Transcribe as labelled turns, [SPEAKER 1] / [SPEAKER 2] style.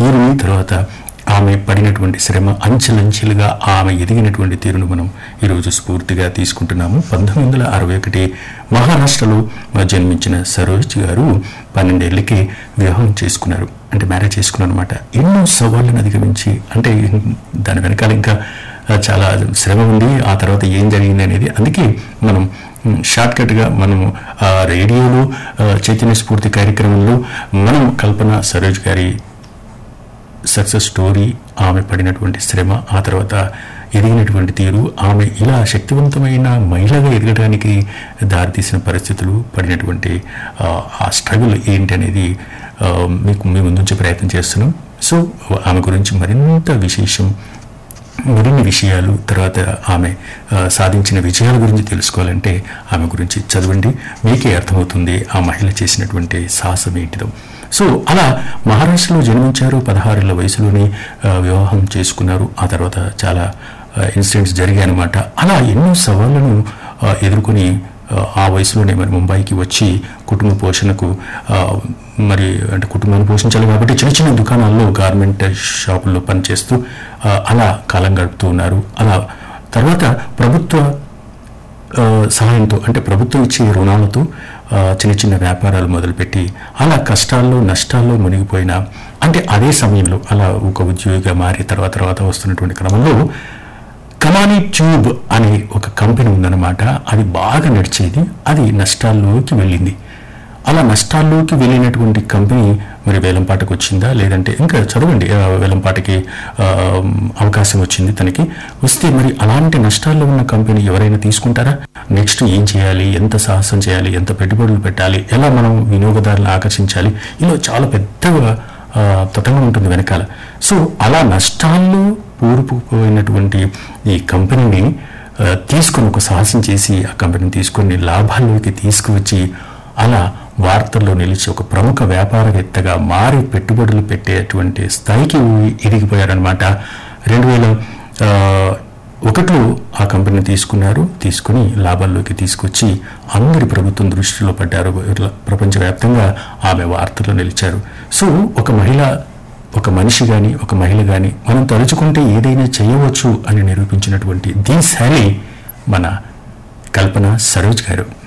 [SPEAKER 1] తీరుని తర్వాత ఆమె పడినటువంటి శ్రమ అంచెలంచెలుగా ఆమె ఎదిగినటువంటి తీరును మనం ఈరోజు స్ఫూర్తిగా తీసుకుంటున్నాము పంతొమ్మిది వందల అరవై ఒకటి మహారాష్ట్రలో జన్మించిన సరోజ్ గారు పన్నెండేళ్లకి వివాహం చేసుకున్నారు అంటే మ్యారేజ్ చేసుకున్నారు అనమాట ఎన్నో సవాళ్ళను అధిగమించి అంటే దాని వెనకాల ఇంకా చాలా శ్రమ ఉంది ఆ తర్వాత ఏం జరిగింది అనేది అందుకే మనం షార్ట్ కట్గా మనము ఆ రేడియోలో ఆ, చైతన్య స్ఫూర్తి కార్యక్రమంలో మనం కల్పన సరోజ్ గారి సక్సెస్ స్టోరీ ఆమె పడినటువంటి శ్రమ ఆ తర్వాత ఎదిగినటువంటి తీరు ఆమె ఇలా శక్తివంతమైన మహిళగా ఎదగడానికి దారితీసిన పరిస్థితులు పడినటువంటి ఆ, ఆ స్ట్రగుల్ ఏంటి అనేది ఆ, మీకు మీ ముందుంచే ప్రయత్నం చేస్తున్నాం సో ఆమె గురించి మరింత విశేషం మరిన్ని విషయాలు తర్వాత ఆమె ఆ, సాధించిన విజయాల గురించి తెలుసుకోవాలంటే ఆమె గురించి చదవండి మీకే అర్థమవుతుంది ఆ మహిళ చేసినటువంటి సాహసం ఏంటిదో సో అలా మహారాష్ట్రలో జన్మించారు పదహారేళ్ల వయసులోనే ఆ, వివాహం చేసుకున్నారు ఆ తర్వాత చాలా ఇన్సిడెంట్స్ జరిగాయి అనమాట అలా ఎన్నో సవాళ్లను ఆ, ఎదుర్కొని ఆ, ఆ వయసులోనే మరి ముంబైకి వచ్చి కుటుంబ పోషణకు ఆ, మరి అంటే కుటుంబాన్ని పోషించాలి కాబట్టి చిన్న చిన్న దుకాణాల్లో గార్మెంట్ షాపుల్లో పనిచేస్తూ ఆ, అలా కాలం గడుపుతూ ఉన్నారు అలా తర్వాత ప్రభుత్వ ఆ, సహాయంతో అంటే ప్రభుత్వం ఇచ్చే రుణాలతో ఆ, చిన్న చిన్న వ్యాపారాలు మొదలుపెట్టి అలా కష్టాల్లో నష్టాల్లో మునిగిపోయిన అంటే అదే సమయంలో అలా ఒక ఉద్యోగిగా మారి తర్వాత తర్వాత వస్తున్నటువంటి క్రమంలో కమానీ ట్యూబ్ అనే ఒక కంపెనీ ఉందన్నమాట అది బాగా నడిచేది అది నష్టాల్లోకి వెళ్ళింది అలా నష్టాల్లోకి వెళ్ళినటువంటి కంపెనీ మరి వేలంపాటకు వచ్చిందా లేదంటే ఇంకా చదవండి ఆ, వేలంపాటకి ఆ, అవకాశం వచ్చింది తనకి వస్తే మరి అలాంటి నష్టాల్లో ఉన్న కంపెనీ ఎవరైనా తీసుకుంటారా నెక్స్ట్ ఏం చేయాలి ఎంత సాహసం చేయాలి ఎంత పెట్టుబడులు పెట్టాలి ఎలా మనం వినియోగదారులను ఆకర్షించాలి ఇలా చాలా పెద్దగా ఆ, తతంగం ఉంటుంది వెనకాల సో అలా నష్టాల్లో పూరుకుపోయినటువంటి ఈ కంపెనీని ఆ, తీసుకొని ఒక సాహసం చేసి ఆ కంపెనీని తీసుకొని లాభాల్లోకి తీసుకువచ్చి అలా వార్తల్లో నిలిచి ఒక ప్రముఖ వ్యాపారవేత్తగా మారి పెట్టుబడులు పెట్టేటువంటి స్థాయికి ఎదిగిపోయారనమాట రెండు వేల ఆ, ఒకటిలో ఆ కంపెనీని తీసుకున్నారు తీసుకుని లాభాల్లోకి తీసుకొచ్చి అందరి ప్రభుత్వం దృష్టిలో పడ్డారు ఇట్లా ప్రపంచవ్యాప్తంగా ఆమె వార్తల్లో నిలిచారు సో ఒక మహిళ ఒక మనిషి కానీ ఒక మహిళ కానీ మనం తలుచుకుంటే ఏదైనా చేయవచ్చు అని నిరూపించినటువంటి ది శాలీ మన కల్పన సరోజ్ గారు